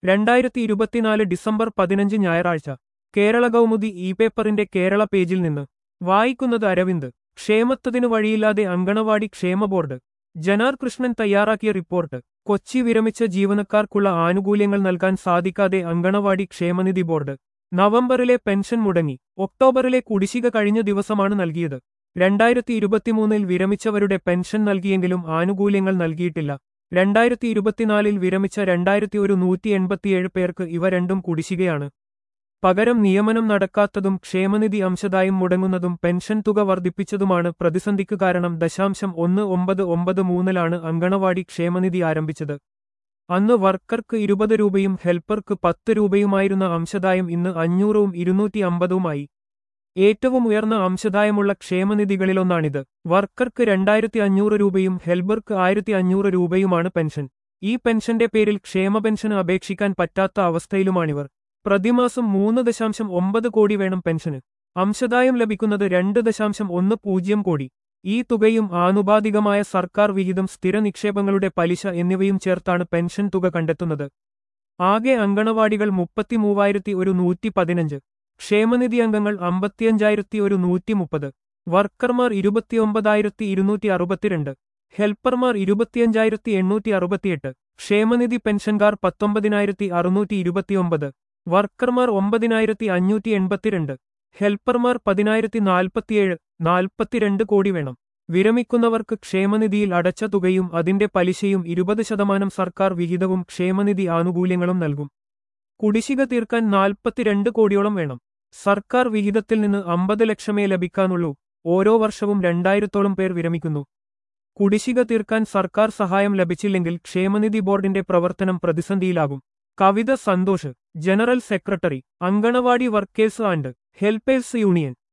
രണ്ടായിരത്തി ഇരുപത്തിനാല് ഡിസംബർ പതിനഞ്ച് ഞായറാഴ്ച കേരള കൗമുദി ഇ പേപ്പറിന്റെ കേരള പേജിൽ നിന്ന് വായിക്കുന്നത് അരവിന്ദ് ക്ഷേമത്തതിനു വഴിയില്ലാതെ അങ്കണവാടി ക്ഷേമ ബോർഡ് ജനാർ കൃഷ്ണൻ തയ്യാറാക്കിയ റിപ്പോർട്ട് കൊച്ചി വിരമിച്ച ജീവനക്കാർക്കുള്ള ആനുകൂല്യങ്ങൾ നൽകാൻ സാധിക്കാതെ അങ്കണവാടി ക്ഷേമനിധി ബോർഡ് നവംബറിലെ പെൻഷൻ മുടങ്ങി ഒക്ടോബറിലെ കുടിശ്ശിക കഴിഞ്ഞ ദിവസമാണ് നൽകിയത് രണ്ടായിരത്തി ഇരുപത്തിമൂന്നിൽ വിരമിച്ചവരുടെ പെൻഷൻ നൽകിയെങ്കിലും ആനുകൂല്യങ്ങൾ നൽകിയിട്ടില്ല രണ്ടായിരത്തി ഇരുപത്തിനാലിൽ വിരമിച്ച രണ്ടായിരത്തി ഒരു നൂറ്റി എൺപത്തിയേഴ് പേർക്ക് ഇവ രണ്ടും കുടിശ്ശികയാണ് പകരം നിയമനം നടക്കാത്തതും ക്ഷേമനിധി അംശദായം മുടങ്ങുന്നതും പെൻഷൻ തുക വർദ്ധിപ്പിച്ചതുമാണ് പ്രതിസന്ധിക്ക് കാരണം ദശാംശം ഒന്ന് ഒമ്പത് ഒമ്പത് മൂന്നിലാണ് അങ്കണവാടി ക്ഷേമനിധി ആരംഭിച്ചത് അന്ന് വർക്കർക്ക് ഇരുപത് രൂപയും ഹെൽപ്പർക്ക് പത്ത് രൂപയുമായിരുന്ന അംശദായം ഇന്ന് അഞ്ഞൂറും ഇരുന്നൂറ്റി അമ്പതുമായി ഏറ്റവും ഉയർന്ന അംശദായമുള്ള ക്ഷേമനിധികളിലൊന്നാണിത് വർക്കർക്ക് രണ്ടായിരത്തി അഞ്ഞൂറ് രൂപയും ഹെൽബർക്ക് ആയിരത്തി അഞ്ഞൂറ് രൂപയുമാണ് പെൻഷൻ ഈ പെൻഷന്റെ പേരിൽ ക്ഷേമ പെൻഷന് അപേക്ഷിക്കാൻ പറ്റാത്ത അവസ്ഥയിലുമാണിവർ പ്രതിമാസം മൂന്ന് ദശാംശം ഒമ്പത് കോടി വേണം പെൻഷന് അംശദായം ലഭിക്കുന്നത് രണ്ട് ദശാംശം ഒന്ന് പൂജ്യം കോടി ഈ തുകയും ആനുപാതികമായ സർക്കാർ വിഹിതം സ്ഥിര നിക്ഷേപങ്ങളുടെ പലിശ എന്നിവയും ചേർത്താണ് പെൻഷൻ തുക കണ്ടെത്തുന്നത് ആകെ അങ്കണവാടികൾ മുപ്പത്തിമൂവായിരത്തി ഒരു നൂറ്റി പതിനഞ്ച് ക്ഷേമനിധി അംഗങ്ങൾ അമ്പത്തിയഞ്ചായിരത്തി ഒരു നൂറ്റി മുപ്പത് വർക്കർമാർ ഇരുപത്തിയൊമ്പതായിരത്തി ഇരുന്നൂറ്റി അറുപത്തിരണ്ട് ഹെൽപ്പർമാർ ഇരുപത്തിയഞ്ചായിരത്തി എണ്ണൂറ്റി അറുപത്തിയെട്ട് ക്ഷേമനിധി പെൻഷൻകാർ പത്തൊമ്പതിനായിരത്തി അറുന്നൂറ്റി ഇരുപത്തിയൊമ്പത് വർക്കർമാർ ഒമ്പതിനായിരത്തി അഞ്ഞൂറ്റി എൺപത്തിരണ്ട് ഹെൽപ്പർമാർ പതിനായിരത്തി നാൽപ്പത്തിയേഴ് നാൽപ്പത്തിരണ്ട് കോടി വേണം വിരമിക്കുന്നവർക്ക് ക്ഷേമനിധിയിൽ അടച്ച തുകയും അതിന്റെ പലിശയും ഇരുപത് ശതമാനം സർക്കാർ വിഹിതവും ക്ഷേമനിധി ആനുകൂല്യങ്ങളും നൽകും കുടിശ്ശിക തീർക്കാൻ നാൽപ്പത്തിരണ്ട് കോടിയോളം വേണം സർക്കാർ വിഹിതത്തിൽ നിന്ന് അമ്പത് ലക്ഷമേ ലഭിക്കാനുള്ളൂ ഓരോ വർഷവും രണ്ടായിരത്തോളം പേർ വിരമിക്കുന്നു കുടിശ്ശിക തീർക്കാൻ സർക്കാർ സഹായം ലഭിച്ചില്ലെങ്കിൽ ക്ഷേമനിധി ബോർഡിന്റെ പ്രവർത്തനം പ്രതിസന്ധിയിലാകും Kavitha Santhosh general secretary anganwadi workers and helpers union